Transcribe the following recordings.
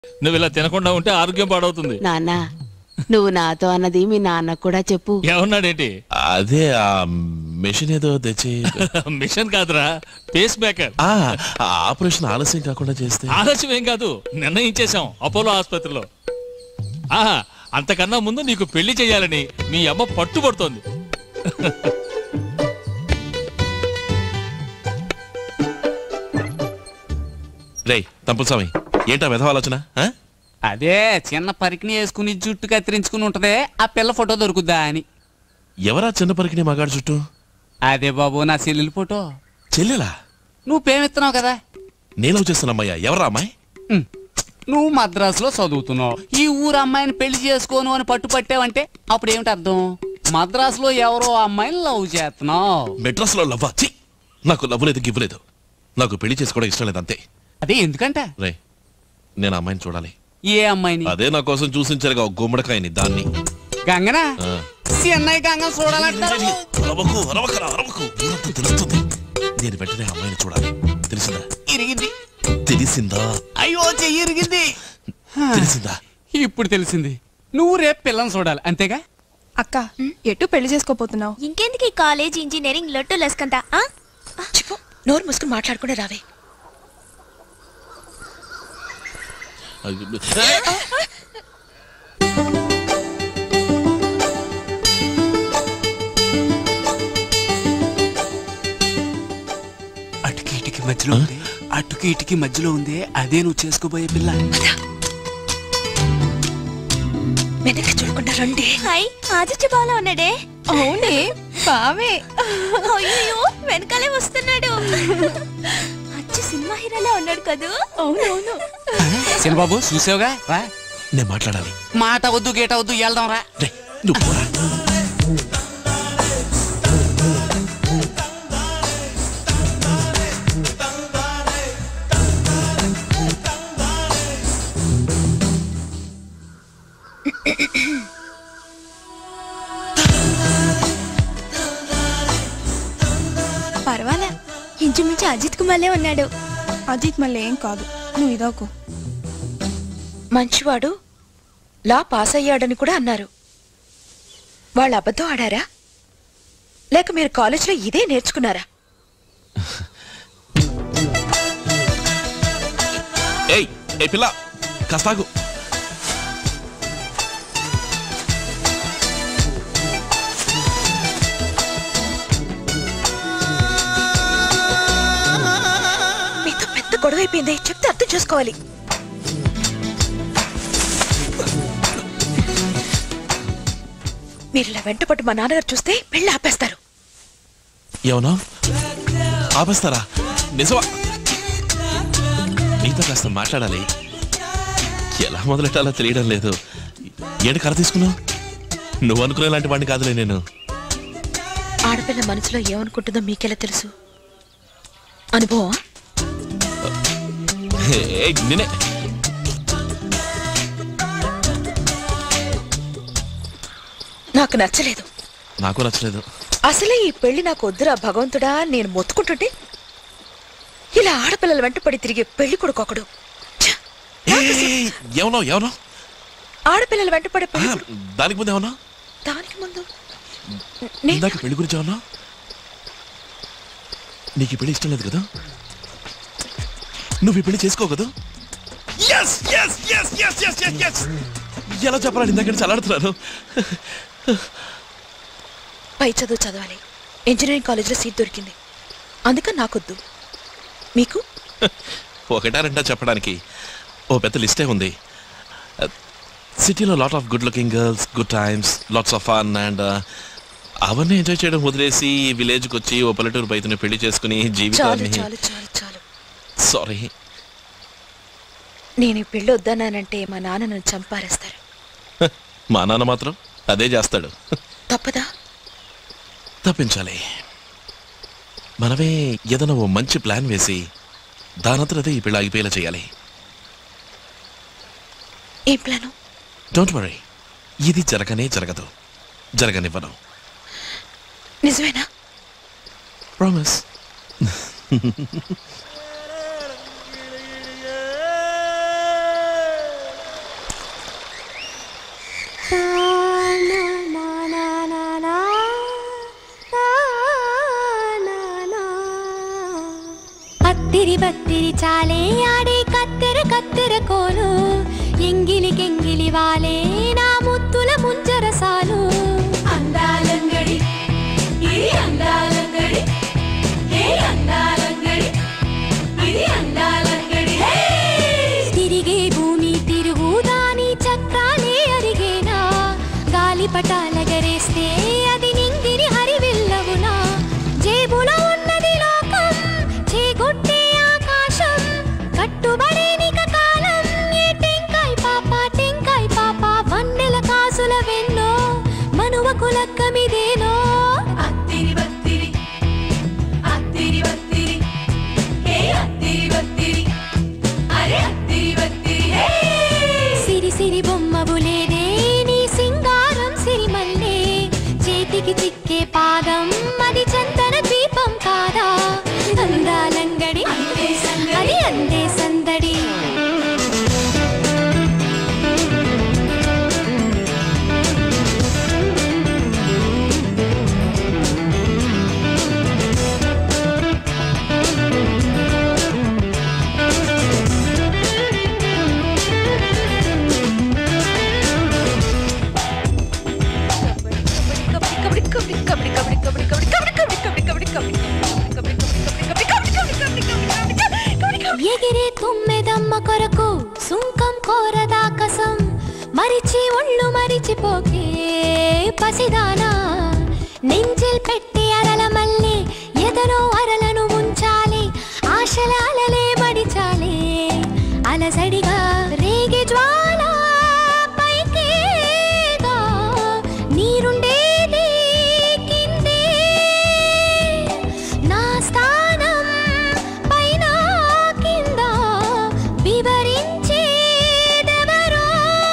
నువ్వు ఇలా తినకుండా ఉంటే ఆరోగ్యం పాడవుతుంది నాన్న నువ్వు నాతో అన్నది మీ నాన్నకు కూడా చెప్పు ఏమన్నాడేంటి అదే ఆ మెషిన్ ఏదో తెచ్చి మిషన్ కాదురా పేస్ మేకర్ ఆ ఆ ఆపరేషన్ ఆలస్యం కాకుండా చేస్తే ఆలస్యం ఏం కాదు నిర్ణయించేశాం అపోలో ఆసుపత్రిలో ఆహా అంతకన్నా ముందు నీకు పెళ్లి చేయాలని మీ అమ్మ పట్టుబడుతోంది రేయ్ తంపుల స్వామి ఏంటా విధవ ఆలోచన ఆ? అదే చిన్న పరికిని వేసుకుని జుట్టు కత్తిరించుకుని ఉంటదే ఆ పిల్ల ఫోటో దొరుకుద్దా అని ఎవరా చిన్న పరికిని మగాడు చుట్టూ అదే బాబు నా చెల్లెలి ఫోటో చెల్లెలా నువ్వు పేమెత్తున్నావు కదా నేను చేస్తున్న అమ్మాయ్యా ఎవరా అమ్మాయి ఉమ్. నువ్వు మద్రాసులో చదువుతున్నావు ఈ ఊరు అమ్మాయిని పెళ్లి చేసుకోను అని పట్టుపట్టావంటే అప్పుడు ఏమిటి అర్థం మద్రాసులో ఎవరో అమ్మాయిని లవ్ చేస్తున్నావు మెడ్రాస్ లో లవ్వా ఛీ! నాకు లవ్ లేదు గివ్ లేదు నాకు పెళ్లి చేసుకోవడం ఇష్టం లేదు అంతే అదే ఎందుకంట రే నేను ఆ అమ్మాయిని చూడాలి ఏ అమ్మాయిని అదే నా కోసం చూసించారుగా ఒక గుమ్మడికాయని దాన్ని గంగనా ఆ. చెన్నై గంగ చూడాలంటారు అరవకు అరవకరా అరవకు ఊరంతా తెలుస్తుంది నేను వెంటనే ఆ అమ్మాయిని చూడాలి తెలిసిందా ఇరిగింది తెలిసిందా అయ్యో చెయ్యి ఇరిగింది తెలిసిందా ఇప్పుడు తెలిసింది నువ్వు రేపు పిల్లని చూడాలి అంతేగా అక్క ఎటు పెళ్లి చేసుకోపోతున్నావు ఇంకెందుకు ఈ కాలేజ్ ఇంజనీరింగ్ లొట్టు లెస్కంతా ఆ? చెప్పు నోరు మూసుకుని మాట్లాడుకునే రావే అటుకి ఇటుకి మధ్యలో ఉంది అటుకి ఇటుకి మధ్యలో ఉంది అదే నువ్వు చేసుకోబోయే పిల్ల వెనక్కి చూడకుండా రండి హాయ్ ఆదిత్య బాలా ఉన్నాడే అవునే బావే అయ్యో వెనకాలే వస్తున్నాడు అచ్చు సినిమా హీరోలా ఉన్నాడు కదూ అవునవును బాబు చూసావుగా రా నేను మాట్లాడాలి మాట వద్దు గేట వద్దు వెళ్దాం రా రే నువ్వు పోరా. పర్వాలా ఇంచుమించు అజిత్ కుమార్లే ఉన్నాడు అజిత్ మళ్ళీ ఏం కాదు నువ్వు ఇదోకు మంచివాడు లా పాస్ అయ్యాడని కూడా అన్నారు వాళ్ళు అబద్ధం ఆడారా లేక మీరు కాలేజీలో ఇదే నేర్చుకున్నారా ఏయ్ ఏ పిల్ల కాస్తాగు మీతో పెద్ద గొడవ అయిపోయింది చెప్తే అర్థం చేసుకోవాలి మీరు ఇలా వెంటపట్టు మా నాన్నగారు చూస్తే పెళ్ళి ఆపేస్తారు ఏమన్నా ఆపేస్తారా నిజమా నీతో కాస్త మాట్లాడాలి ఎలా మొదలెట్టాలో తెలియడం లేదు ఏంటి కర తీసుకున్నావు నువ్వు అనుకునే లాంటి వాడిని కాదులే నేను ఆడపిల్ల మనసులో ఏమనుకుంటుందో మీకెలా తెలుసు అనుభవం ఏయ్, నేనే నాకు నచ్చలేదు నాకు నచ్చలేదు అసలే ఈ పెళ్లి నాకు వద్దురా భగవంతుడా అని నేను మొత్తుకుంటుంటే ఇలా ఆడపిల్లల వెంట పడి తిరిగే పెళ్లి కొడుకొకడు ఛ! ఏయ్, ఏమన్నావు ఏమన్నావు ఆడపిల్లల వెంట పడే ఆ, పెళ్లి కొడుకు దానికి ముందు ఏమన్నా దానికి ముందు నేను ఇందాక పెళ్లి గురించి ఏమన్నా నీకు ఈ పెళ్లి ఇష్టం లేదు కదా నువ్వు ఈ పెళ్లి చేసుకో కదా Yes, yes, yes, yes, yes, yes, yes. ఎలా చెప్పాలని ఇందాక నుంచి అలాడుతున్నాను పై చదువు చదవాలి ఇంజనీరింగ్ కాలేజీలో సీట్ దొరికింది అందుకని నాకొద్దు మీకు ఒకటా రెండా చెప్పడానికి ఓ పెద్ద లిస్టే ఉంది సిటీలో lot of good looking girls good times lots of fun and అవన్నీ ఎంజాయ్ చేయడం వదిలేసి విలేజ్కి వచ్చి ఓ పల్లెటూరు బయటని పెళ్లి చేసుకుని చాలు జీవితాన్ని చాలు చాలు చాలు సారీ నేను ఈ పెళ్ళి వద్దన్నానంటే మా నాన్న నన్ను చంపారేస్తారు మా నాన్న మాత్రం అదే చేస్తాడు తప్పదా తప్పించాలి మనమే ఏదైనా ఓ మంచి ప్లాన్ వేసి దానంతరదే ఈ పెళ్ళి ఆగిపోయేలా చేయాలి ఏం ప్లాను డోంట్ వరీ ఇది జరగనే జరగదు జరగనివ్వను నిజమేనా ప్రామిస్ విరిచాలే ఆడే కత్తెర కత్తెర కోలు ఎంగిలి కెంగిలి వాలే నా ముత్తుల ముంజరసాలు అందాలంగడి ఇది అందాలంగడి హే అందాలంగడి ఇది అందాలంగడి తిరిగే భూమి తిరుగుదాని చక్రాలే అరిగేనా గాలిపటాలగరేస్తే అది నింగిని హరివిల్లవునా జేబులో ఉన్నది లోకం చేగొట్టే ఆకాశం కట్టుబడే నిక కాలం ఏ టెంకాయ్ పాప టెంకాయ్ పాప వన్నెల కాసుల వెన్నో మనువ కులక్కమిదేనో అత్తిరి బత్తిరి అత్తిరి బత్తిరి హే అత్తిరి బత్తిరి అరే అత్తిరి బత్తిరి హే సిరి సిరి బొమ్మవులేదే నీ సింగారం సిరిమల్లే చేతికి చిక్కే పాదం అది చందన ద్వీపం కాదా అందాలంగడి అది అందే సందడి ఎగిరే తుమ్మెదమ్మ కొరకు సుంకం కోరదాకసం మరిచి ఒళ్ళు మరిచిపోకే పసిదానా నెంజిల్ పెట్టి అరల మళ్ళీ ఎదలో అరలను ఉంచాలి ఆశల అలలే మడిచాలి అలసడిగా రేగి జ్వాల పైకేగా నీరుండేది కిందే నా స్థానం పైన కింద వివరించేదెవరో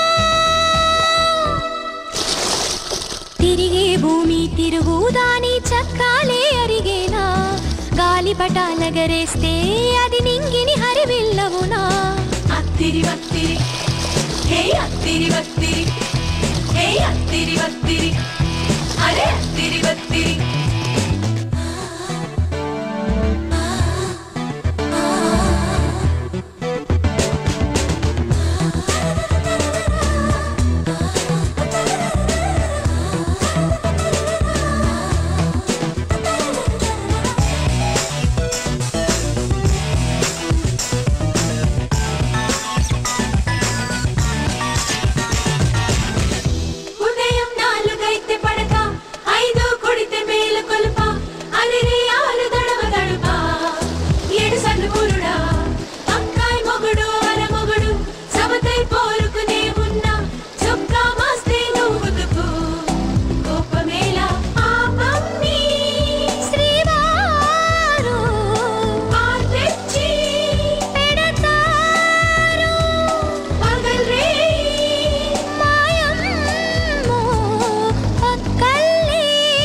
తిరిగే భూమి తిరుగుదాని చక్రాలే అరిగేనా గాలిపటాలగరేస్తే అది నింగిని హరివిల్లవునా అత్తిరి వత్తిరి హే అత్తిరి వత్తిరి హే అత్తిరి వత్తిరి అరే అత్తిరి వత్తిరి ఉదయం నాలుగైతే పడక ఐదు కొడితే మేలు కొలుప అలిరి ఆలు దడవ దడుప ఏడు సన్ను పురుడా అక్కాయ్ మొగుడు అర మొగుడు సమతై పోరుకునే ఉన్నా చొక్కా మాస్తే నువ్వుదుకు కోపమేల పాపమ్ని శ్రీవారు తెచ్చి పెడతారు పగల్రే మాయమ్మో పక్కల్లే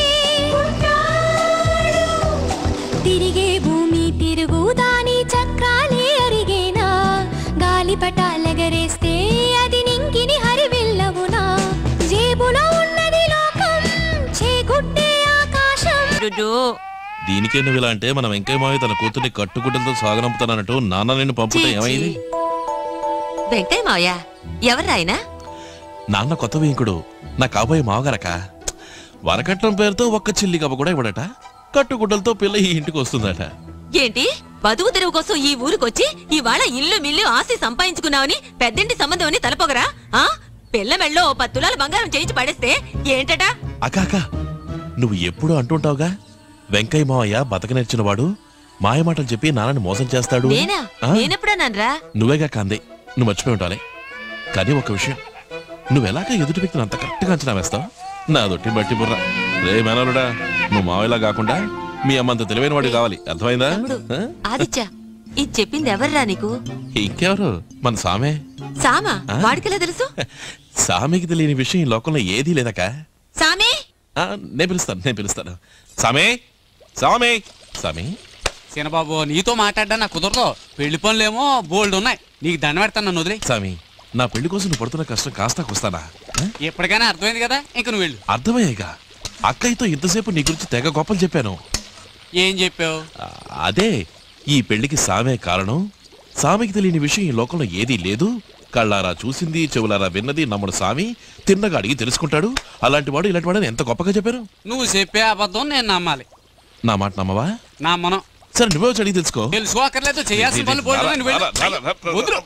ఉంటాడు తిరిగే భూమి తిరుగుదాని చక్రాలే అరిగేనా గాలిపటాలెగరేస్తే అది నింగిని హరివిల్లవునా జేబులో ఉన్నది లోకం చేగుట్టే ఆకాశం దీనికే నువ్వు ఇలా అంటే మన వెంకయ్య మావి తన కూతుర్ని కట్టుకుంటలతో సాగనంపుతానన్నట్టు నాన్న నిన్ను పంపుతా ఏమైంది వెంకయ్య మావయ్య ఎవరాయన నాన్న కొత్త వేంకుడు నా కాబోయే మావగారక వరకట్నం పేరుతో ఒక్క చిల్లి కప్ప కూడా ఇవ్వడట కట్టుగుడ్డలతో పిల్ల ఈ ఇంటికి వస్తుందట ఏంటి బతుకు తెరువు కోసం ఈ ఊరికొచ్చి ఇవాళ ఇల్లు మిల్లు ఆస్తి సంపాదించుకున్నావని పెద్దింటి సంబంధం అని తలపోగరా ఆ పిల్ల మెళ్ళో ఓ పది తులాలు బంగారం చేయించి పడేస్తే ఏంటట అక్క అక్క నువ్వు ఎప్పుడు అంటుంటావుగా వెంకయ్య మావయ్య బతక నేర్చినవాడు మాయమాటలు చెప్పి నాన్నని మోసం చేస్తాడు అని. నేనా ఆ? నేనెప్పుడన్నానరా నువ్వేగా కాందే నువ్వు మర్చిపోయి ఉండాలి కానీ ఒక విషయం నువ్వెలాగ ఎదుటి వ్యక్తిని అంత కరెక్ట్గా అంచనా వేస్తావు నా దొట్టి బట్టి బుర్ర రే మేనలుడా నువ్వు మావయ్యలా కాకుండా మీ అమ్మంత తెలివైన వాడు కావాలి అర్థమైందా తమ్ముడు ఆ? ఆదిత్య ఇది చెప్పింది ఎవర్రా నీకు ఇంకెవరు మన సామే సామా ఆ? వాడికెలా తెలుసు సామికి తెలియని విషయం ఈ లోకంలో ఏదీ లేదక్క సామే ఆ, నేను పిలుస్తాను నేను పిలుస్తాను సామే సామే సామి సీనబాబు నీతో మాట్లాడ్డా నాకు కుదరదు పెళ్లి పనులేమో బోల్డ్ ఉన్నాయి నీకు దండ పెడతాను నన్ను వదిలే సామి నా పెళ్లి కోసం నువ్వు పడుతున్న కష్టం కాస్త వస్తానా ఎప్పటికైనా అర్థమైంది కదా ఇంక నువ్వు వెళ్ళు అర్థమయ్యాగా అక్కయ్యతో ఇంతసేపు నీ గురించి తెగ గొప్పలు చెప్పాను ఏం చెప్పావు ఆ, అదే ఈ పెళ్లికి సామే కారణం సామికి తెలియని విషయం ఈ లోకంలో ఏదీ లేదు కళ్ళారా చూసింది చెవులారా విన్నది నమ్ముడు సామి తిన్నగా అడిగి తెలుసుకుంటాడు అలాంటి వాడు ఇలాంటి వాడు ఎంత గొప్పగా చెప్పారు నువ్వు చెప్పే అబద్ధం నేను నమ్మాలి నా మాట నమ్మవా నా మనం సరే నువ్వే వచ్చి అడిగి తెలుసుకో తెలుసుకోకర్లేదు చేయాల్సిన పనులు పోటీ నువ్వు వెళ్ళు. వదులు.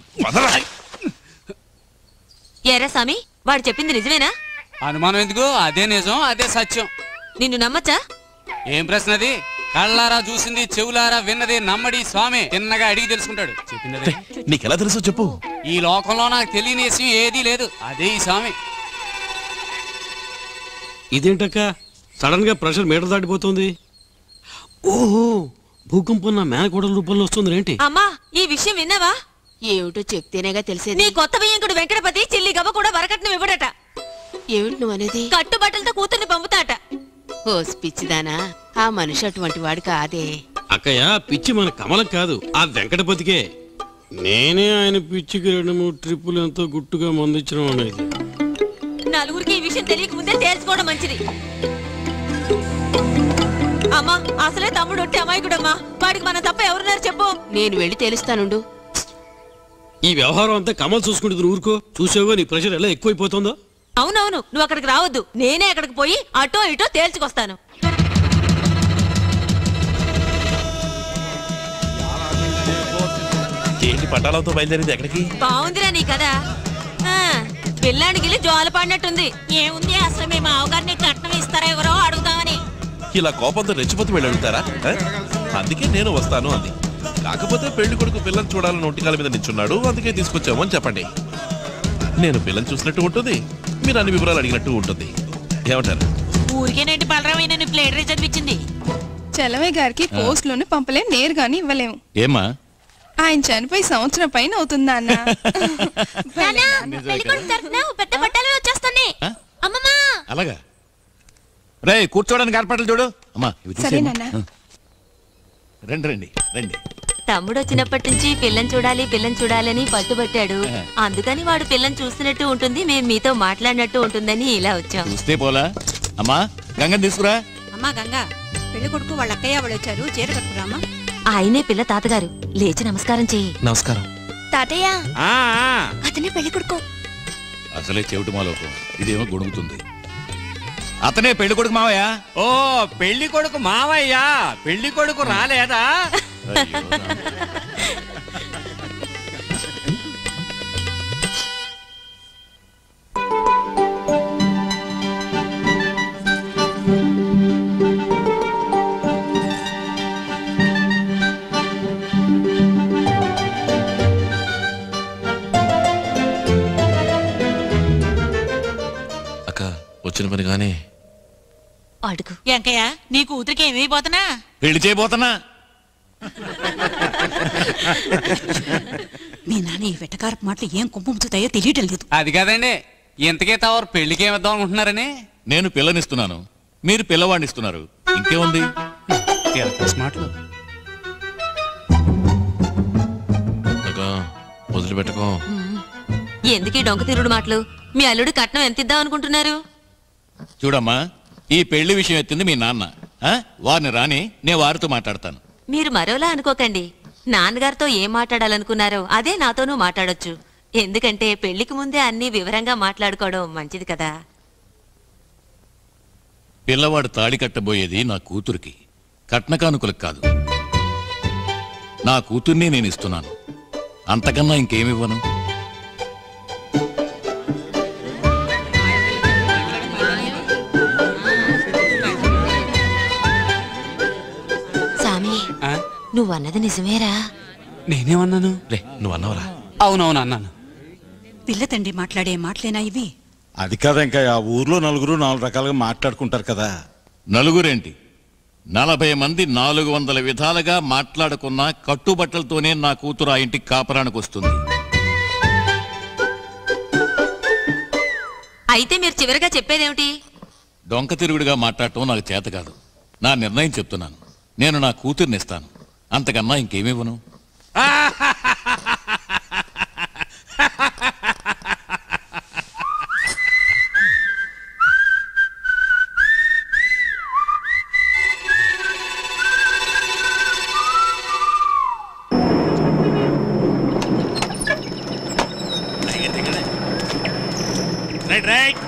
ఎరా సామి వాడు చెప్పింది నిజమేనా అనుమానం ఎందుకు అదే నిజం అదే సత్యం నిన్ను నమ్మచ్చా ఏం ప్రశ్న అది కళ్ళారా చూసింది చెవులారా విన్నది నమ్మడి స్వామి తిన్నగా అడిగి తెలుసుకుంటాడు చెప్పింది అదే. నీకెలా తెలుసో చెప్పు ఈ లోకంలో నాకు తెలియని విషయం ఏదీ లేదు అదే ఈ స్వామి ఇదేంటక్క సడన్ గా ప్రెషర్ మీటర్ దాటిపోతుంది ఓహో భూకంపం నా మేనకోడల రూపంలో వస్తుంది ఏంటి అమ్మా ఈ విషయం విన్నావా ఏమిటో చెప్తేనేగా తెలిసేది నీ కొత్త బియ్యంకుడు వెంకటపతి చిల్లి గవ్వ కూడా వరకట్నం ఇవ్వడట ఏమిటి నువ్వు అనేది కట్టుబట్టలతో కూతుర్ని పంపుతాట ఓస్ పిచ్చిదానా ఆ మనిషి అటువంటి వాడు కాదే అక్కయ్య పిచ్చి మన కమలం కాదు ఆ వెంకటపతికే నేనే ఆయన పిచ్చికి రెండు మూడు ట్రిప్పులు ఎంతో గుట్టుగా మందించడం అనేది నలుగురికి ఈ విషయం తెలియక ముందే తేల్చుకోవడం మంచిది అమ్మా అసలే తమ్ముడు ఒట్టి అమాయకుడమ్మా వాడికి మన తప్ప ఎవరున్నారు చెప్పు నేను వెళ్ళి తెలుస్తానుండు ఈ వ్యవహారం అంతా కమల్ చూసుకుంటుంది ఊరుకో చూసావో నీ ప్రెషర్ ఎలా ఎక్కువైపోతుందో అవునవును నువ్వు అక్కడికి రావద్దు నేనే అక్కడికి పోయి అటో ఇటో తేల్చుకొస్తాను ఏంటి పట్టాలతో బయలుదేరింది ఎక్కడికి బాగుందిరా నీ కదా పిల్లాడికి వెళ్ళి జోల పడినట్టుంది ఏముంది అసలు మీ మావగారిని కట్నం ఇస్తారా ఎవరో అడుగుదామని ఇలా కోపంతో రెచ్చిపోతూ వెళ్ళి అడుగుతారా ఆ? అందుకే నేను వస్తాను అంది కాకపోతే పెళ్లి కొడుకు పిల్లని చూడాలని ఒంటికాల మీద నించున్నాడు అందుకే తీసుకొచ్చాము అని చెప్పండి నేను పిల్లని చూసినట్టు ఉంటుంది మీరు అన్ని వివరాలు అడిగినట్టు ఉంటుంది ఏమంటారు ఊరికేనండి బలరామైన ప్లేటరీ చదివించింది చలవయ్య గారికి పోస్టులోనే పంపలేం నేరుగాని ఇవ్వలేము ఏమా ఆయన చనిపోయి సంవత్సరం పైన అవుతుందా అన్న పెద్ద బట్టలు వచ్చేస్తున్నాయి అమ్మమ్మా అలాగా రే కూర్చోడానికి ఏర్పాట్లు చూడు అమ్మా ఇవి సరే తీసేయమ్మా. నాన్న రండి రండి రండి తమ్ముడు వచ్చినప్పటి నుంచి పిల్లని చూడాలి పిల్లని చూడాలని పట్టుబట్టాడు అందుకని వాడు పిల్లని చూస్తున్నట్టు ఉంటుంది మేము మీతో మాట్లాడినట్టు ఉంటుందని ఇలా వచ్చాం చూస్తే పోలా అమ్మా గంగ తీసుకురా అమ్మా గంగా పెళ్లి కొడుకు వాళ్ళ అక్కయ్య వాళ్ళు వచ్చారు చీర కట్టుకురామా ఆయనే పిల్ల తాతగారు లేచి నమస్కారం చెయ్యి నమస్కారం తాతయ్య ఆ, ఆ. అతనే పెళ్లి కొడుకు అసలే చెవిటి మాలోకం ఇదేమో గొణుగుతుంది అతనే పెళ్లి కొడుకు మావయ్య ఓ పెళ్లి కొడుకు మావయ్యా పెళ్లి కొడుకు రాలేదా అక్క వచ్చిన పని కానీ అడుగు వెంకయ్య నీ కూతురికి ఏమైపోతున్నా పెళ్లి చేయబోతున్నా మీ నాన్న ఈ వెటకారపు మాటలు ఏం కుంపుతాయో తెలియటం లేదు అది కాదండి ఇంతకే తవరు పెళ్లికి ఏమిద్దాం అనుకుంటున్నారని నేను పిల్లనిస్తున్నాను మీరు పిల్లవాడిని ఇస్తున్నారు ఇంకేముంది మాటలు అక్క వదిలిపెట్టుకో ఎందుకు ఈ డొంక తిరుడు మాటలు మీ అల్లుడు కట్నం ఎంత ఇద్దాం అనుకుంటున్నారు చూడమ్మా ఈ పెళ్లి విషయం ఎత్తింది మీ నాన్న ఆ? వారిని రాని నేను వారితో మాట్లాడతాను మీరు మరోలా అనుకోకండి నాన్నగారితో ఏం మాట్లాడాలనుకున్నారో అదే నాతోనూ మాట్లాడొచ్చు ఎందుకంటే పెళ్లికి ముందే అన్ని వివరంగా మాట్లాడుకోవడం మంచిది కదా పిల్లవాడు తాళి కట్టబోయేది నా కూతురికి కట్నకానుకలకు కాదు నా కూతుర్ని నేను ఇస్తున్నాను అంతకన్నా ఇంకేమివ్వను సామి ఆ? నువ్వన్నది నిజమేరా నేనేమన్నాను లే నువ్వు అన్నవరా అవునవును అన్నాను పిల్ల తండ్రి మాట్లాడే మాటలేనా ఇవి అది కాదు ఇంకా ఆ ఊర్లో నలుగురు నాలుగు రకాలుగా మాట్లాడుకుంటారు కదా నలుగురేంటి నలభై మంది నాలుగు వందల విధాలుగా మాట్లాడుకున్న కట్టుబట్టలతోనే నా కూతురు ఆ ఇంటికి కాపరానికి వస్తుంది అయితే మీరు చివరిగా చెప్పేదేమిటి డొంక తిరుగుడుగా మాట్లాడటం నాకు చేత కాదు నా నిర్ణయం చెప్తున్నాను నేను నా కూతుర్ని ఇస్తాను అంతకన్నా ఇంకేమివ్వను రైట్ రైట్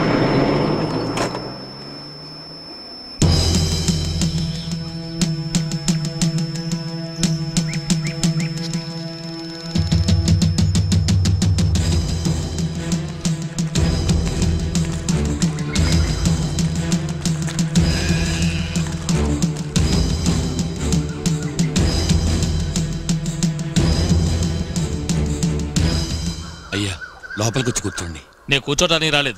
అయ్యా లోపలికి వచ్చి కూర్చోండి నేను కూర్చోటానికి రాలేదు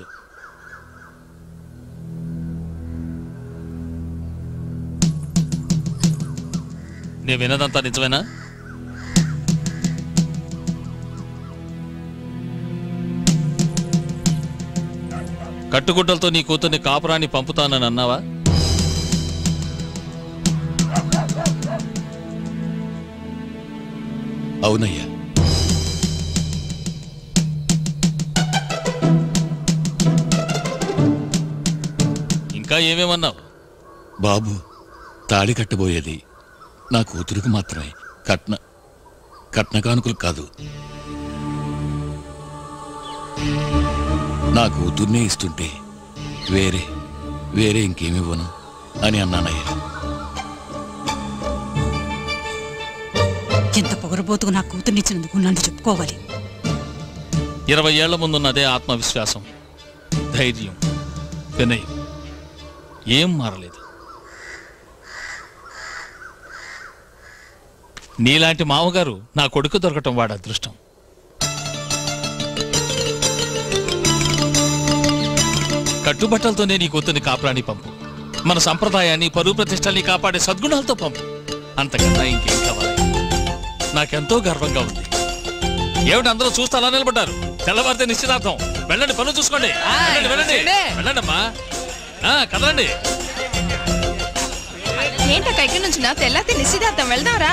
నేను వినదంతా నిజమేనా కట్టుగుడ్డలతో నీ కూతుర్ని కాపురాన్ని పంపుతానని అన్నావా అవునయ్యా ఇంకా ఏమేమన్నావు బాబు తాళి కట్టబోయేది నా కూతురికి మాత్రమే కట్న కట్న కానుకలు కాదు నా కూతుర్నే ఇస్తుంటే వేరే వేరే ఇంకేమివ్వను అని అన్నానయ్యా ఎంత పొగరబోతుకు నా కూతుర్నిచ్చినందుకు నన్ను చెప్పుకోవాలి ఇరవై ఏళ్ల ముందున్న అదే ఆత్మవిశ్వాసం ధైర్యం వినయం ఏం మారలేదు నీలాంటి మామగారు నా కొడుకు దొరకటం వాడి అదృష్టం కట్టుబట్టలతోనే నీ కూతుర్ని కాపురాని పంపు మన సంప్రదాయాన్ని పరువు ప్రతిష్టల్ని కాపాడే సద్గుణాలతో పంపు అంతకన్నా ఇంకేం కావాలి నాకెంతో గర్వంగా ఉంది ఏమిటి అందరూ చూస్తే అలా నిలబడ్డారు తెల్లవారితే నిశ్చితార్థం వెళ్ళండి పనులు చూసుకోండి వెళ్ళండి వెళ్ళండి వెళ్ళండి అమ్మా ఆ, కదలండి ఏంటక్క ఎక్కడి నుంచి నా తెల్లారితే నిశ్చితార్థం వెళ్దాంరా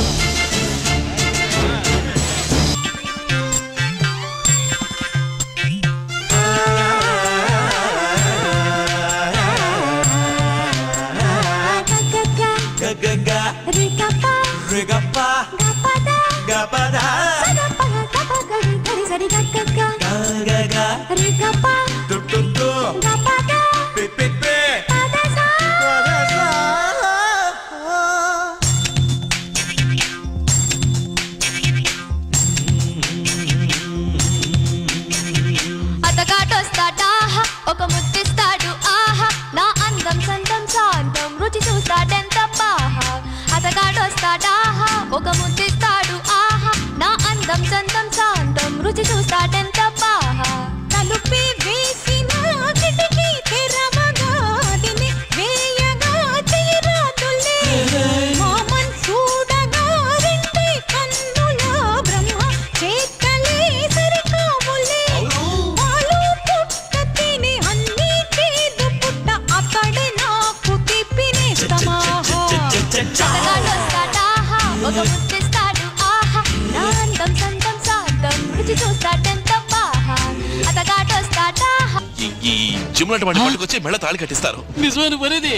అతగాటొస్తాడా ఒక ముద్దిస్తాడు ఆహా నా అందం సందం శాంతం రుచి చూస్తాడెంత బాహా అతగాటొస్తాడా ఒక ముద్దిస్తాడు ఆహా నా అందం సందం శాంతం రుచి చూస్తాడెంత బాహా తలుపి వేసిన కిటికీ తెరవగా దిని వేయగా తీరాదులే మామన్ చూడగా రెండే కన్నుల బ్రహ్మ చేతలే సరికావులే పాలు పుట్ట తిని అన్ని చేదు పుట్ట అతడే నాకు తిప్పినేస్తమా అతగాడొస్తాడా ఒక ముద్దిస్తాడు ఆహా నా అందం సందం సాంతం రుచి చూస్తాడెంత బాహా అతగాడొస్తాడా ఈ ఈ జిమ్ వాడి పట్టుకొచ్చి మెళ్ళ తాళి కట్టిస్తారు నిజమైన పనిది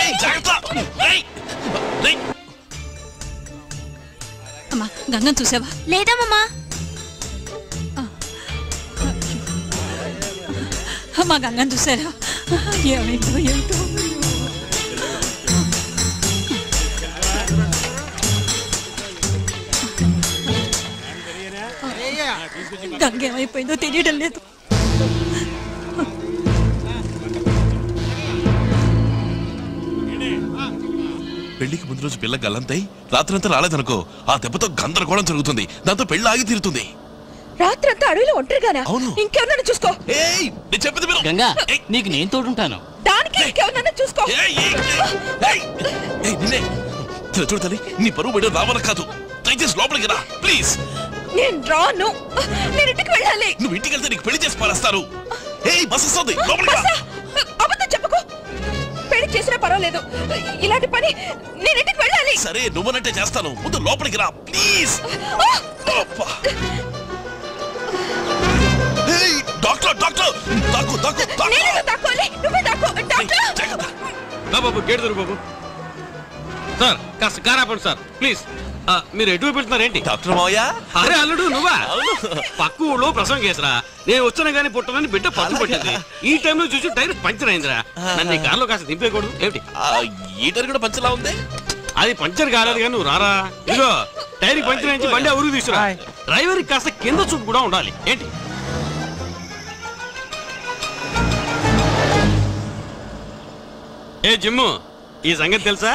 అమ్మా గంగం చూసావా లేదమ్మా అమ్మా గంగం చూసారా ఏమైందో ఏంటో గంగ ఏమైపోయిందో తెలియడం లేదు పెళ్లికి ముందు రోజు పిల్ల గల్లంతై రాత్రంతా రాలేదనుకో ఆ దెబ్బతో గందరగోళం జరుగుతుంది దాంతో పెళ్లి ఆగి తీరుతుంది రాత్రంతా అడవిలో ఒంటరిగానా ఇంకెవరన్నా చూసుకో ఏయ్ నేను చెప్పేది విను గంగా నీకు నేను తోడుంటాను దానికి ఇంకెవరన్నా చూసుకో ఏయ్ నిన్నే ఇలా చూడు తల్లి నీ పరువు బయట రావాలని కాదు దయచేసి లోపలికి రా ప్లీజ్ నేను రాను నేను ఇంటికి వెళ్ళాలి నువ్వు ఇంటికి వెళ్తే నీకు పెళ్లి చేసి పారేస్తారు ఏయ్ బస్ వస్తుంది లోపలికి రా అబద్ధం చెప్పకు పెళ్లి చేసినా పర్వాలేదు ఇలాంటి పని నేను ఇంటికి వెళ్ళాలి సరే నువ్వనంటే చేస్తాను ముందు లోపలికి రా ప్లీజ్ అబ్బా. ఏయ్, డాక్టర్ డాక్టర్ దాక్కు దాక్కు దాక్కు నేను దాక్కోవాలి నువ్వే దాక్కో డాక్టర్ రా బాబు గేట్ దొరు బాబు సార్ కాస్త కారాపండి సార్ ప్లీజ్ ఆ, మీరు ఎటువైపు వెళ్తున్నారేంటి డాక్టర్ మావయ్య అరే అల్లుడు నువ్వా పక్క ఊళ్ళో ప్రసవం కేసరా నేను వచ్చిన గానీ పుట్టనని బిడ్డ పట్టు పట్టింది ఈ టైంలో చూసి టైర్ పంచర్ అయిందిరా నన్ను ఈ కార్లో కాస్త దింపేయకూడదు ఏమిటి ఈటర్ కూడా పంచలా ఉంది అది పంచర్ కాలేదు కానీ నువ్వు రారా ఇదిగో టైర్ పంచర్ అయించి బండి ఊరికి తీసుకురా డ్రైవర్ కాస్త కింద చూపు కూడా ఉండాలి ఏంటి ఏ జిమ్ము ఈ సంగతి తెలుసా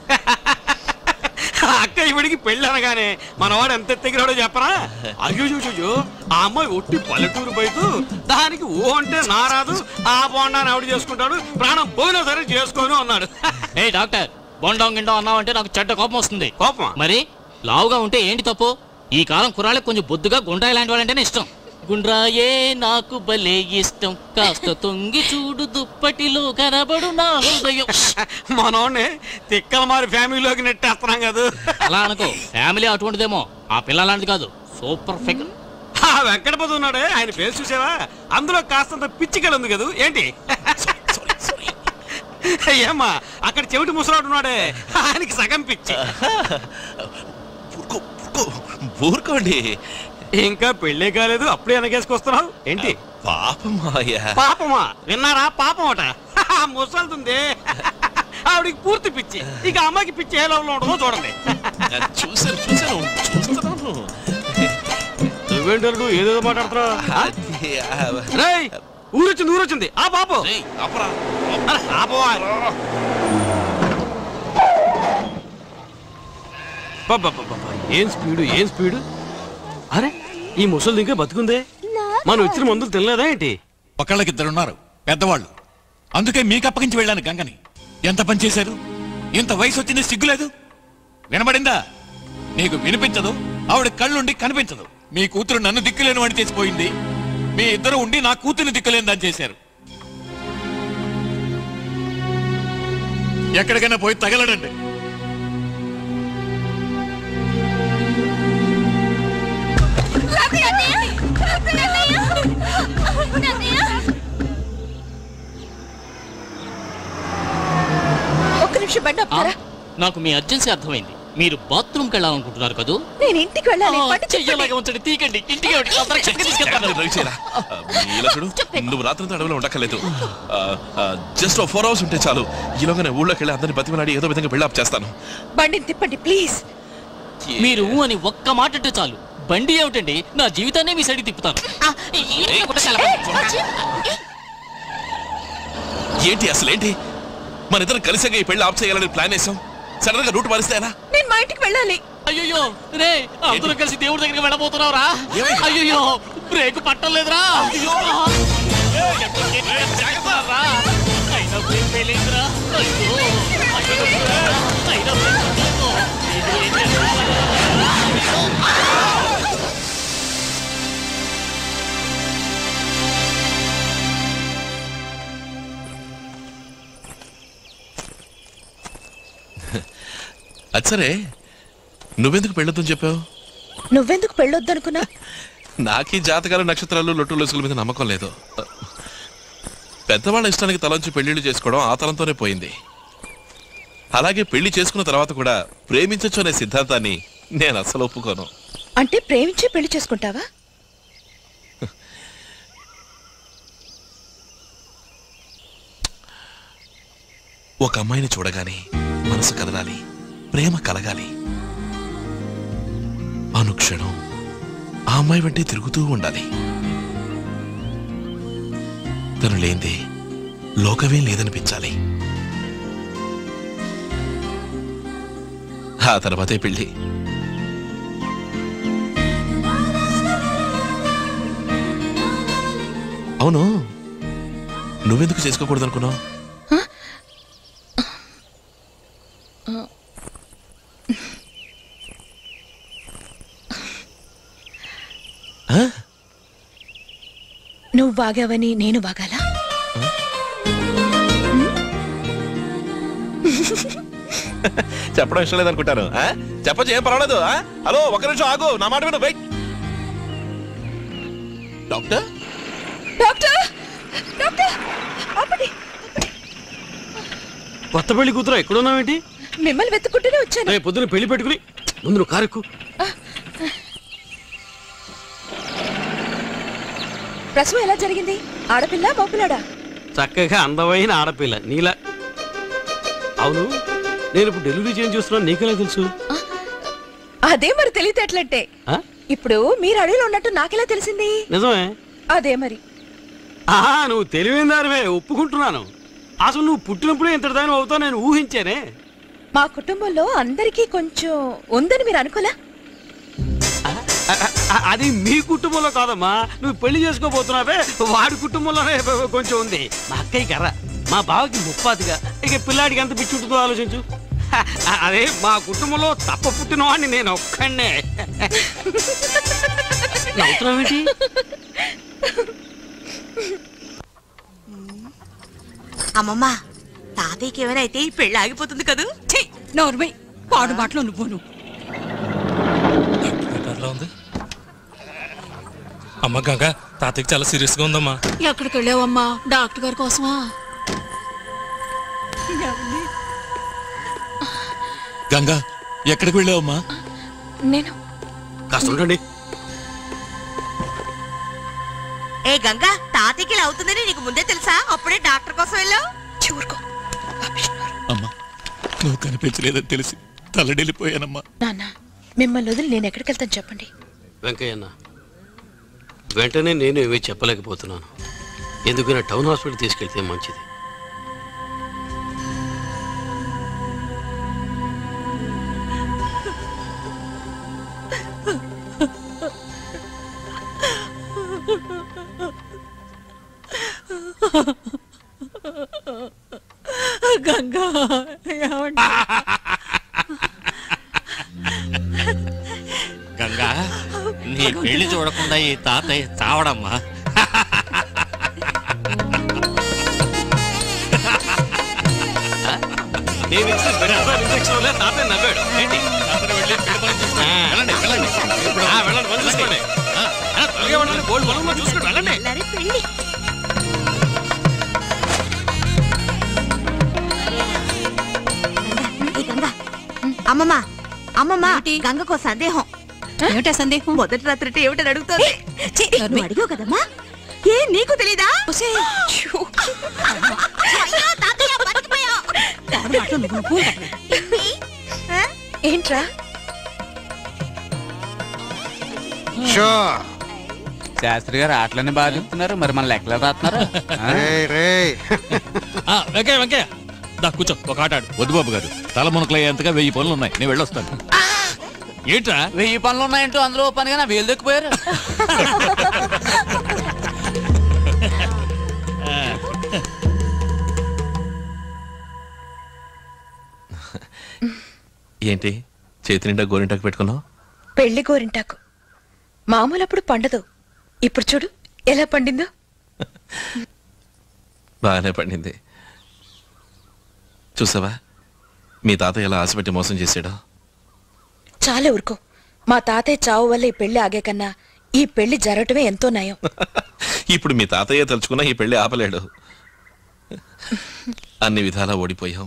అక్క ఇవిడికి పెళ్ళి అనగానే మనవాడు ఎంత ఎత్తిగిరాడో చెప్పరా అయ్యో చూచు ఆ అమ్మాయి ఒట్టి పల్లెటూరు బయట దానికి ఓ అంటే నారాదు ఆ బోండాన్ని ఆవిడ చేసుకుంటాడు ప్రాణం పోయినా సరే చేసుకోను అన్నాడు ఏ డాక్టర్ బొండం గిండం అన్నావంటే నాకు చెడ్డ కోపం వస్తుంది కోపం మరి లావుగా ఉంటే ఏంటి తప్పు ఈ కాలం కుర్రాళ్ళకి కొంచెం బొద్దుగా గుండ్రాయి లాంటి వాళ్ళంటేనే ఇష్టం గుండ్రాయే నాకు భలే ఇష్టం కాస్త తొంగి చూడు దుప్పటిలో కనబడు నా హృదయం మనోడిని తిక్కల మారి ఫ్యామిలీలోకి నెట్టేస్తున్నాం కదా అలా అనుకో ఫ్యామిలీ అటువంటిదేమో ఆ పిల్ల లాంటిది కాదు సూపర్ ఫిగర్ ఆ వెంకటపతి ఉన్నాడే ఆయన పేరు చూసావా అందులో కాస్తంత పిచ్చికలు ఉంది కదా ఏంటి ఏమ్మా అక్కడ చెవిటి ముసలాడు ఉన్నాడే ఆయనకి సగం పిచ్చి ఊరుకోండి ఇంకా పెళ్ళే కాలేదు అప్పుడే వెనకేసుకొస్తున్నావు ఏంటి పాపం మావయ్య పాపమా విన్నారా పాపం అట ముసలుతుంది ఆవిడికి పూర్తి పిచ్చి ఇక అమ్మాయికి పిచ్చి ఏ లెవెల్లో ఉంటుందో చూడండి చూసాను చూసాను చూస్తున్నాను నువ్వేంటారు ఏదేదో మాట్లాడుతున్నావు రేయ్ ఊరొచ్చింది ఊరొచ్చింది ఆ పాపం అరే, ఆపవా. పబ్బబ్బబ్బబ్బ, ఏం స్పీడు ఏం స్పీడు అరే ఈ ముసలి ఇంకా బతుకుందే మనం ఇచ్చిన మందులు తినలేదా ఏంటి ఒకళ్ళకిద్దరున్నారు పెద్దవాళ్ళు అందుకే మీకు అప్పగించి వెళ్ళాను గంగని ఎంత పని చేశారు ఇంత వయసు వచ్చింది సిగ్గులేదు వినబడిందా నీకు వినిపించదు ఆవిడ కళ్ళుండి కనిపించదు మీ కూతురు నన్ను దిక్కులేని వాడి చేసిపోయింది మీ ఇద్దరు ఉండి నా కూతుర్ని దిక్కులేని దాన్ని చేశారు ఎక్కడికైనా పోయి తగలడండి ఒక్క నిమిషం బండి ఆపుతారా నాకు మీ అర్జెన్సీ అర్థమైంది మీరు బాత్రూమ్కి వెళ్ళాలనుకుంటున్నారు కదూ నేను ఇంటికి వెళ్ళాలి ఆ, బండి చెయ్యలాగా ఉంచండి తీకండి ఇంటికి వెళ్ళి తొందరగా చెక్కి తీసుకెళ్తాను. ఇలా చూడు నువ్వు రాత్రంతా అడవిలో ఉండక్కర్లేదు జస్ట్ ఫోర్ అవర్స్ ఉంటే చాలు ఈలోగానే ఊళ్ళోకి వెళ్ళి అందరిని బతిమలాడి ఏదో విధంగా బిల్డప్ చేస్తాను బండిని తిప్పండి ప్లీజ్ మీరు ఊ అని ఒక్క మాట అంటే చాలు బండి ఏమిటండి నా జీవితాన్ని మీ సైడ్కి తిప్పుతాను ఏంటి అసలు ఏంటి మన ఇద్దరం కలిసాక ఈ పెళ్లి ఆఫ్ చేయాలని ప్లాన్ వేసాం సడన్ గా రూట్ మారిస్తే ఎలా నేను మా ఇంటికి వెళ్ళాలి అయ్యో రే అందరూ కలిసి దేవుడి దగ్గరికి వెళ్ళబోతున్నావురా అయ్యో బ్రేక్ పట్టలేదురా అయ్యో జాగ్రత్తరా అయినా బ్రేక్ వేయలేదురా అయ్యో అయ్యో అయినా బ్రేక్ పట్టలేదు. ఇది ఏం చేస్తున్నారా? అది సరే నువ్వెందుకు పెళ్ళొద్దని చెప్పావు నువ్వెందుకు పెళ్ళొద్దనుకున్నా నాకీ జాతకాలు నక్షత్రాలు లొట్టు లొసుగుల మీద నమ్మకం లేదు పెద్దవాళ్ళ ఇష్టానికి తలంచి పెళ్లిళ్ళు చేసుకోవడం ఆ తలంతోనే పోయింది అలాగే పెళ్లి చేసుకున్న తర్వాత కూడా ప్రేమించచ్చు అనే సిద్ధాంతాన్ని నేను అస్సలు ఒప్పుకోను అంటే ప్రేమించే పెళ్లి చేసుకుంటావా ఒక అమ్మాయిని చూడగానే మనసు కదలాలి ప్రేమ కలగాలి అనుక్షణం ఆ అమ్మాయి వెంటే తిరుగుతూ ఉండాలి తను లేందే లోకమే లేదనిపించాలి ఆ తర్వాతే పెళ్ళి అవును నువ్వెందుకు చేసుకోకూడదు అనుకున్నావు నువ్వు వాగావని నేను వాగాలా చెప్పడం ఇష్టం లేదనుకుంటాను ఆ? చెప్పచ్చు ఏం పర్వాలేదు ఆ? హలో ఒక నిమిషం ఆగు నా మాట విను వెయిట్ డాక్టర్ డాక్టర్ డాక్టర్ ఆపండి కొత్త పెళ్లి కూతురు ఎక్కడున్నావేంటి మిమ్మల్ని వెతుక్కుంటూనే వచ్చాను రేపు పొద్దున పెళ్లి పెట్టుకుని ముందు నువ్వు కారెక్కు ప్రసవం ఎలా జరిగింది ఆడపిల్ల మగపిల్లాడా చక్కగా అందమైన ఆడపిల్ల నీలా అవును నేను ఇప్పుడు డెలివరీ చేంజ్ చూస్తున్నాను నీకెలా తెలుసు అదే మరి తెలియతేటలంటే ఆ? ఇప్పుడు మీరు అడవిలో ఉన్నట్టు నాకెలా తెలిసింది నిజమే అదే మరి ఆహా నువ్వు తెలివైన దానివే ఒప్పుకుంటున్నాను అసలు నువ్వు పుట్టినప్పుడే ఇంతటి దాని అవుతావు నేను ఊహించానే మా కుటుంబంలో అందరికీ కొంచెం ఉందని మీరు అనుకోలా అ- అది మీ కుటుంబంలో కాదమ్మా నువ్వు పెళ్లి చేసుకోబోతున్నావే వాడి కుటుంబంలోనే కొంచెం ఉంది మా అక్కయ్య కర్ర మా బావకి ముప్పాదిగా ఇక పిల్లాడికి ఎంత పిచ్చి ఉంటుందో ఆలోచించు హ, అదే మా కుటుంబంలో తప్ప పుట్టిన వాడిని నేను ఒక్కడే నవ్వుతున్నావేంటి అమ్మమ్మ తాతయ్యకి ఏమైనా అయితే ఈ పెళ్లి ఆగిపోతుంది కదూ నోర్మై పాడు మాటలో నువ్వును బెటర్లా ఉంది అమ్మ గంగ తాతయ్యకి చాలా సీరియస్ గా ఉందమ్మా ఎక్కడికి వెళ్ళావమ్మా డాక్టర్ గారి కోసమా గంగా ఎక్కడికి వెళ్ళావమ్మా నేను కాస్త ఉండండి ఏ గంగా తాతయ్యకి ఇలా అవుతుందని నీకు ముందే తెలుసా అప్పుడే డాక్టర్ కోసం వెళ్ళావు చూరుకో అమ్మా నువ్వు కనిపించలేదని తెలిసి తలడిల్లిపోయానమ్మా నాన్న మిమ్మల్ని వదిలి నేను ఎక్కడికి వెళ్తాను చెప్పండి వెంకయ్యన్న వెంటనే నేను ఏమీ చెప్పలేకపోతున్నాను ఎందుకైనా టౌన్ హాస్పిటల్ తీసుకెళ్తే మంచిది గంగా గంగా నీ పెళ్లి చూడకుండా ఈ తాతయ్య చావడమ్మా నేను ఇచ్చిన బెనారస్ ఇంజెక్షన్ వల్ల తాతయ్య నవ్వాడు ఏంటి ఆ, వెళ్ళండి వెళ్ళండి ఆ, వెళ్ళండి పని చూసుకోండి ఆ, ఆ, త్వరగా వెళ్ళండి బోల్డ్ పొలంలో చూసుకోండి వెళ్ళండి పెళ్లి అమ్మమ్మ అమ్మమ్మ గంగకో సందేహం ఏమిటా సందేహం మొదటి రాత్రి అంటే ఏమిటని అడుగుతుంది నువ్వు అడిగావు కదమ్మా ఏ నీకు తెలీదా అయ్యో, తాతయ్య, బతికిపోయావు. పాడు మాటలో నువ్వు పూలు కట్టవే. ఏంట్రా శాస్త్రి గారు ఆటలన్నీ బాగా చెప్తున్నారు మరి మన లెక్కలు రాస్తున్నారు ఆ, వెంకయ్య వెంకయ్య దా కూర్చో ఒక ఆట ఆడు వద్దు బాబు గారు తల మునకలయ్యేంతగా వెయ్యి పనులు ఉన్నాయి నేను వెళ్ళొస్తాను ఏంట్రా వెయ్యి పనులు ఉన్నాయంటూ అందులో ఓ పనిగా నా వేలు దొక్కిపోయారు ఏంటి చేతి నిండా గోరింటాకు పెట్టుకున్నావు పెళ్లి గోరింటాకు మామూలప్పుడు పండదు ఇప్పుడు చూడు ఎలా పండిందో బాగానే పండింది చూసావా మీ తాత ఎలా ఆశపెట్టి మోసం చేశాడో చాలే ఊరుకో మా తాతయ్య చావు వల్ల ఈ పెళ్లి ఆగే కన్నా ఈ పెళ్లి జరగటమే ఎంతో నయం ఇప్పుడు మీ తాతయ్య తలుచుకున్నా ఈ పెళ్లి ఆపలేడు అన్ని విధాలా ఓడిపోయాం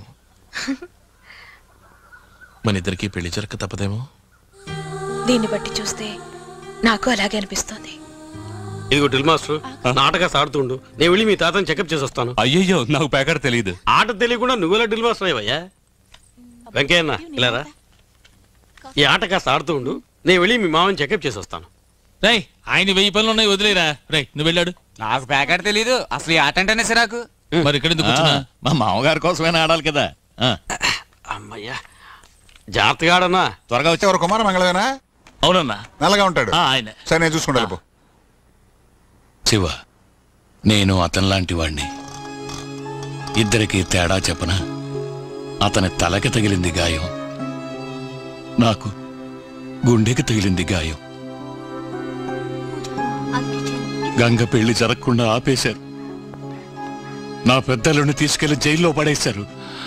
మన ఇద్దరికి పెళ్లి జరగక తప్పదేమో దీన్ని బట్టి చూస్తే నాకు అలాగే అనిపిస్తోంది ఇదిగో డ్రిల్ మాస్టర్ నాటక సాడుతుండు నేను వెళ్ళి మీ తాతని చెకప్ చేసి వస్తాను అయ్యయ్యో నాకు పేకర్ తెలియదు ఆట తెలియకుండా నువ్వెలా డ్రిల్ మాస్టర్ అయ్యా వెంకయ్యన్న ఇలారా ఈ ఆట కాస్త ఆడుతూ ఉండు నేను వెళ్ళి మీ మామని చెకప్ చేసి వస్తాను రై ఆయన వెయ్యి పనులు ఉన్నాయి వదిలేరా రై నువ్వు వెళ్ళాడు నాకు ప్యాకెట్ తెలీదు అసలు ఈ ఆట అంటేనే సిరాకు మరి ఇక్కడ ఎందుకు కూర్చున్నా మా మామగారి కోసమైనా ఆడాలి కదా ఆ. అమ్మయ్యా జాగ్రత్తగా ఆడన్నా త్వరగా వచ్చి ఎవరు కుమార మంగళవేనా అవునన్నా నల్లగా ఉంటాడు ఆ, ఆయనే సరే నేను చూసుకుంటా పో శివ నేను అతని లాంటి వాణ్ణి ఇద్దరికి తేడా చెప్పన అతని తలకి తగిలింది గాయం నాకు గుండెకి తగిలింది గాయం గంగ పెళ్లి జరగకుండా ఆపేశారు నా పెద్దలను తీసుకెళ్లి జైల్లో పడేశారు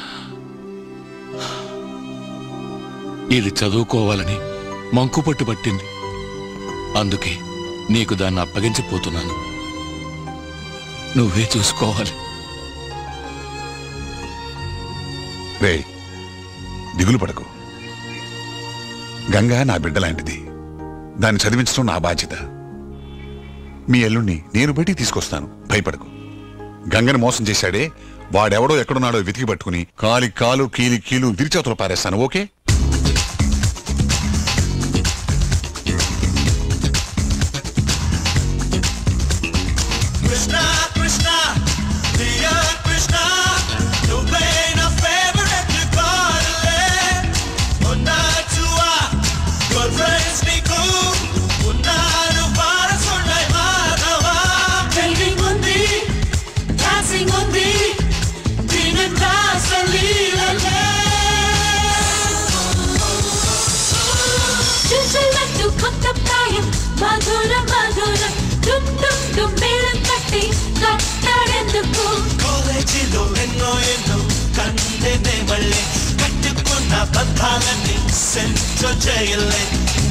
ఇది చదువుకోవాలని మంకు పట్టు పట్టింది అందుకే నీకు దాన్ని అప్పగించిపోతున్నాను నువ్వే చూసుకోవాలి రే దిగులు పడకు గంగ నా బిడ్డ లాంటిది దాన్ని చదివించడం నా బాధ్యత మీ ఎల్లుణ్ణి నేను బయటికి తీసుకొస్తాను భయపడకు గంగని మోసం చేశాడే వాడెవడో ఎక్కడున్నాడో వెతికి పట్టుకుని కాలి కాలు కీలి కీలు విరిచేతులు పారేస్తాను ఓకే కృష్ణ కృష్ణ డియర్ కృష్ణ నువ్వే నా ఫేవరెట్ పాడలే ఉన్నాచువా గుడ్ ఫ్రెండ్స్ నీకు ఉన్నాను వారసుడై మాధవా డ్రైవింగ్ ఉంది డాన్సింగ్ ఉంది దీనంతా సలీలలే చుచులట్టు కొత్త ప్రాయం మధుర మధురం డుమ్ డుమ్ డుమ్ మేళం కట్టి కట్టాడెందుకు కాలేజీలో ఎన్నో ఎన్నో కండేనే మళ్ళీ కట్టుకున్న బంధాలన్నీ సెంట్రల్ జైలే